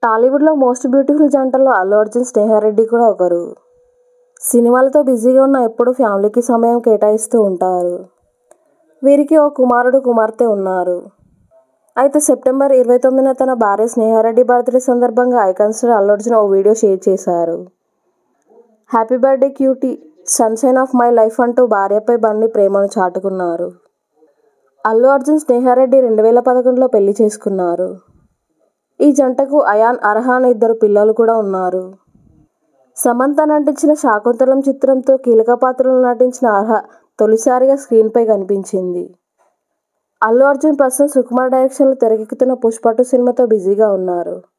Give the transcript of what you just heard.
టాలీవుడ్లో most beautiful జంటల్లో అల్లు అర్జున్ స్నేహారెడ్డి కూడా ఒకరు సినిమాలతో బిజీగా ఉన్న ఎప్పుడూ ఫ్యామిలీకి సమయం కేటాయిస్తూ ఉంటారు వీరికి ఓ కుమారుడు కుమార్తె ఉన్నారు అయితే సెప్టెంబర్ ఇరవై తొమ్మిదిన తన భార్య స్నేహారెడ్డి బర్త్డే సందర్భంగా ఐకాన్ స్టార్ అల్లు అర్జున్ ఓ వీడియో షేర్ చేశారు happy birthday cutie sunshine of my life అంటూ భార్యపై బన్నీ ప్రేమను చాటుకున్నారు అల్లు అర్జున్ స్నేహారెడ్డి రెండు వేల పదకొండులో పెళ్లి చేసుకున్నారు ఈ జంటకు అయాన్ అర్హాన్ ఇద్దరు పిల్లలు కూడా ఉన్నారు సమంత నటించిన శాకుంతలం చిత్రంతో కీలక పాత్రలు నటించిన అర్హ తొలిసారిగా స్క్రీన్పై కనిపించింది అల్లు అర్జున్ ప్రస్తుతం సుకుమార్ డైరెక్షన్లో తెరకెక్కుతున్న పుష్ప టూ సినిమాతో బిజీగా ఉన్నారు